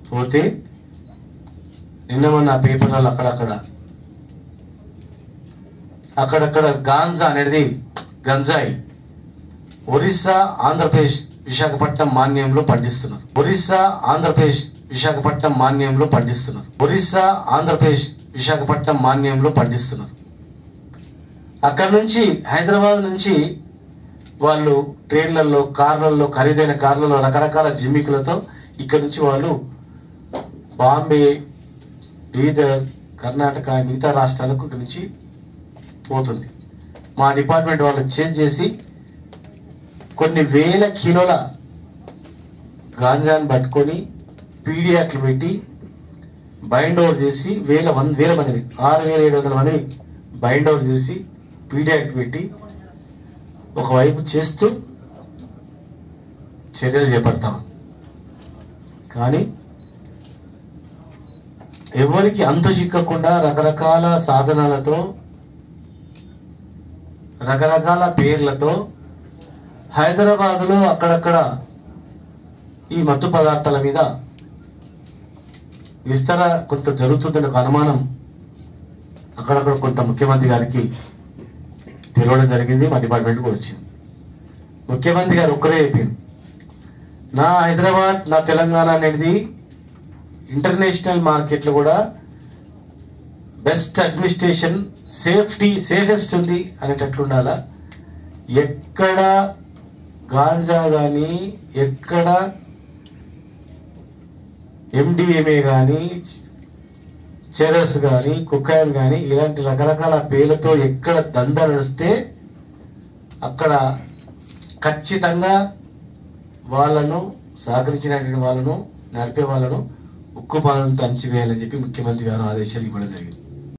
పోతే నిన్న మొన్న పేపర్లలో అక్కడక్కడ అక్కడక్కడ గాంజా అనేది గంజాయి ఒరిస్సా ఆంధ్రప్రదేశ్ విశాఖపట్నం మాన్యంలో పండిస్తున్నారు ఒరిస్సా ఆంధ్రప్రదేశ్ విశాఖపట్నం మాన్యంలో పండిస్తున్నారు ఒరిస్సా ఆంధ్రప్రదేశ్ విశాఖపట్నం మాన్యంలో పండిస్తున్నారు అక్కడ నుంచి హైదరాబాద్ నుంచి వాళ్ళు ట్రైన్లలో కార్లలో ఖరీదైన కార్లలో రకరకాల జిమ్మికులతో ఇక్కడ నుంచి వాళ్ళు బాంబే బీదర్ కర్ణాటక మిగతా రాష్ట్రాలకు ఇక్కడి నుంచి పోతుంది మా డిపార్ట్మెంట్ వాళ్ళు చేంజ్ చేసి కొన్ని వేల కిలోల గాంజాని పట్టుకొని పీడియాట్లు పెట్టి బైండ్ ఓవర్ చేసి వేల మంది వేల మందిని ఆరు వేల ఏడు వందల మందిని బైండ్ ఓవర్ చేసి పీడియాక్ట్ పెట్టి ఒకవైపు చేస్తూ చర్యలు చేపడతాం కానీ ఎవరికి అంత చిక్కకుండా రకరకాల సాధనాలతో రకరకాల పేర్లతో హైదరాబాద్లో అక్కడక్కడ ఈ మత్తు పదార్థాల మీద విస్తర కొంత జరుగుతుందనే ఒక అనుమానం అక్కడక్కడ కొంత ముఖ్యమంత్రి గారికి తెలియడం జరిగింది మా డిపార్ట్మెంట్ కూడా వచ్చింది ముఖ్యమంత్రి గారు ఒక్కరే చెప్పింది నా హైదరాబాద్ నా తెలంగాణ అనేది ఇంటర్నేషనల్ మార్కెట్లో కూడా బెస్ట్ అడ్మినిస్ట్రేషన్ సేఫ్టీ సేఫెస్ట్ ఉంది అనేటట్లు ఉండాలా ఎక్కడ గాంజా కానీ ఎక్కడ ఎండిఎంఏ కానీ చెరస్ కానీ కుకాయిన్ కానీ ఇలాంటి రకరకాల పేర్లతో ఎక్కడ దంద నడిస్తే అక్కడ ఖచ్చితంగా వాళ్ళను సహకరించినటువంటి వాళ్ళను నడిపే వాళ్ళను ఉక్కు పాదంతో అంచివేయాలని చెప్పి ముఖ్యమంత్రి గారు ఆదేశాలు ఇవ్వడం జరిగింది